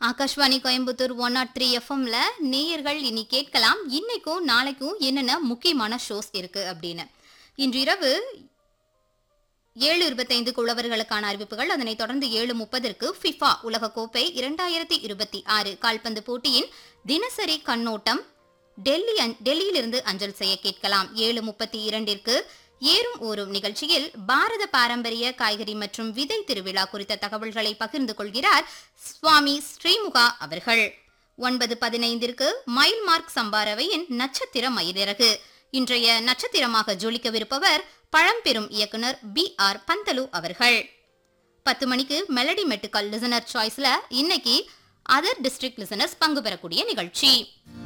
Akashvani Coimbatore one nought three எஃப்எம்ல நேயர்கள் இனி கேட்கலாம் இன்னைக்கும் நாளைக்கும் என்னென்ன முக்கியமான ஷோஸ் இருக்கு அப்படின்னு இன்று இரவு ஏழு இருபத்தைந்து உழவர்களுக்கான அறிவிப்புகள் அதனைத் தொடர்ந்து ஏழு முப்பதற்கு ஃபிஃபா உலகக்கோப்பை இரண்டாயிரத்தி இருபத்தி ஆறு கால்பந்து போட்டியின் தினசரி கண்ணோட்டம் டெல்லி அஞ்- டெல்லியிலிருந்து அஞ்சல் செய்ய கேட்கலாம் ஏழு முப்பத்தி இரண்டிற்கு ஏறும் ஊரும் நிகழ்ச்சியில் பாரத பாரம்பரிய காய்கறி மற்றும் விதை திருவிழா குறித்த தகவல்களை பகிர்ந்து கொள்கிறார் சுவாமி ஸ்ரீமுகா அவர்கள் ஒன்பது பதினைந்திற்கு மைல் மார்க் சம்பாரவையின் நட்சத்திர மயிலிறகு இன்றைய நட்சத்திரமாக ஜொலிக்கவிருப்பவர் பழம்பெரும் இயக்குனர் பி ஆர் பந்தலு அவர்கள் பத்து மணிக்கு மெலடி மெட்டுக்கல் லிசனர் சாய்ஸ்ல இன்னைக்கு அதர் டிஸ்ட்ரிக்ட் லிசனர்ஸ் பங்கு பெறக்கூடிய நிகழ்ச்சி